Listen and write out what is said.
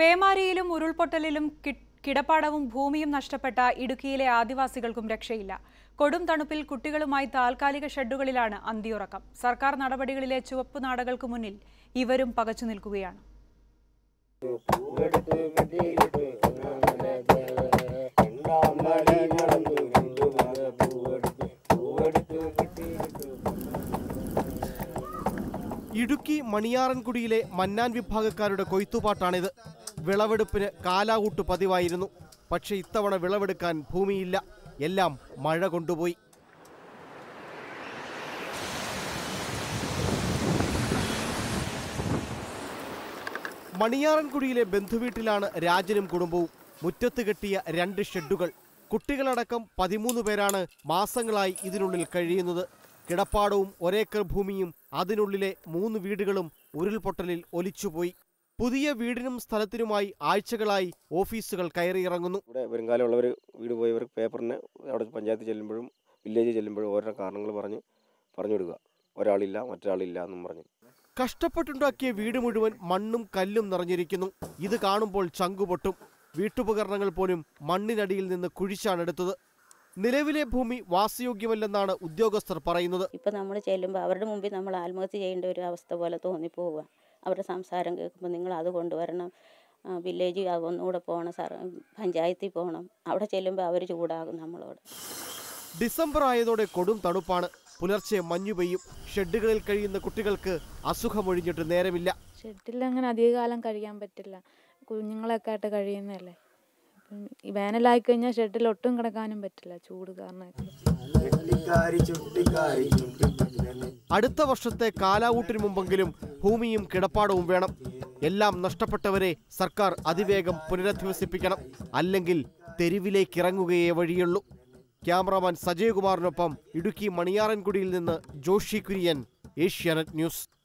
പേമാരിയിലും ഉരുൾപൊട്ടലിലും കി- കിടപ്പാടവും ഭൂമിയും നഷ്ടപ്പെട്ട ഇടുക്കിയിലെ ആദിവാസികൾക്കും രക്ഷയില്ല കൊടും തണുപ്പിൽ കുട്ടികളുമായി താൽക്കാലിക ഷെഡുകളിലാണ് അന്തിയുറക്കം സർക്കാർ നടപടികളിലെ ചുവപ്പ് നാടകൾക്ക് മുന്നിൽ ഇവരും പകച്ചു നിൽക്കുകയാണ് ഇടുക്കി മണിയാറൻകുടിയിലെ മന്നാൻ വിഭാഗക്കാരുടെ കൊയ്ത്തുപാട്ടാണിത് വിളവെടുപ്പിന് കാലാകൂട്ട് പതിവായിരുന്നു പക്ഷേ ഇത്തവണ വിളവെടുക്കാൻ ഭൂമിയില്ല എല്ലാം മഴ കൊണ്ടുപോയി മണിയാറൻകുടിയിലെ ബന്ധുവീട്ടിലാണ് രാജനും കുടുംബവും മുറ്റത്ത് കെട്ടിയ രണ്ട് ഷെഡുകൾ കുട്ടികളടക്കം പതിമൂന്ന് പേരാണ് മാസങ്ങളായി ഇതിനുള്ളിൽ കഴിയുന്നത് കിടപ്പാടവും ഒരേക്കർ ഭൂമിയും അതിനുള്ളിലെ മൂന്ന് വീടുകളും ഉരുൾപൊട്ടലിൽ ഒലിച്ചുപോയി പുതിയ വീടിനും സ്ഥലത്തിനുമായി ആഴ്ചകളായി ഓഫീസുകൾ കയറിയിറങ്ങുന്നു ഇവിടെ വരുംകാലമുള്ളവർ വീട് പോയവർ പേപ്പറിന് അവിടെ പഞ്ചായത്ത് ചെല്ലുമ്പോഴും വില്ലേജ് ചെല്ലുമ്പോഴും ഓരോ കാരണങ്ങൾ പറഞ്ഞ് പറഞ്ഞു കൊടുക്കുക ഒരാളില്ല മറ്റൊരാളില്ല എന്നും പറഞ്ഞ് കഷ്ടപ്പെട്ടുണ്ടാക്കിയ വീട് മുഴുവൻ മണ്ണും കല്ലും നിറഞ്ഞിരിക്കുന്നു ഇത് കാണുമ്പോൾ ചങ്കുപൊട്ടും വീട്ടുപകരണങ്ങൾ പോലും മണ്ണിനടിയിൽ നിന്ന് കുഴിച്ചാണെടുത്തത് നിലവിലെ ഭൂമി വാസയോഗ്യമല്ലെന്നാണ് ഉദ്യോഗസ്ഥർ പറയുന്നത് ഇപ്പം നമ്മൾ ചെല്ലുമ്പോൾ അവരുടെ മുമ്പിൽ നമ്മൾ ആത്മഹത്യ ചെയ്യേണ്ട ഒരു അവസ്ഥ പോലെ തോന്നിപ്പോവുക അവരുടെ സംസാരം കേൾക്കുമ്പോൾ നിങ്ങൾ അത് കൊണ്ടുവരണം ആ, വില്ലേജ് ഒന്നുകൂടെ പോകണം സാർ പഞ്ചായത്തിൽ പോകണം അവിടെ ചെല്ലുമ്പോൾ അവർ ചൂടാകും നമ്മളോട് ഡിസംബർ ആയതോടെ കൊടും തണുപ്പാണ് പുലർച്ചെ മഞ്ഞു പെയ്യും ഷെഡുകളിൽ കഴിയുന്ന കുട്ടികൾക്ക് അസുഖമൊഴിഞ്ഞിട്ട് നേരമില്ല ഷെഡിൽ അങ്ങനെ അധികകാലം കഴിയാൻ പറ്റില്ല കുഞ്ഞുങ്ങളൊക്കെ ആയിട്ട് കഴിയുന്നതല്ലേ അപ്പം ഈ വേനലായി കഴിഞ്ഞാൽ ഷെഡിൽ ഒട്ടും കിടക്കാനും പറ്റില്ല ചൂട് കാരണമൊക്കെ അടുത്ത വർഷത്തെ കാലാവൂട്ടിന് മുമ്പെങ്കിലും ഭൂമിയും കിടപ്പാടവും വേണം എല്ലാം നഷ്ടപ്പെട്ടവരെ സർക്കാർ അതിവേഗം പുനരധിവസിപ്പിക്കണം അല്ലെങ്കിൽ തെരുവിലേക്കിറങ്ങുകയേ വഴിയുള്ളൂ ക്യാമറാമാൻ സജയകുമാറിനൊപ്പം ഇടുക്കി മണിയാറൻകുടിയിൽ നിന്ന് ജോഷി കുര്യൻ ഏഷ്യാനെറ്റ് ന്യൂസ്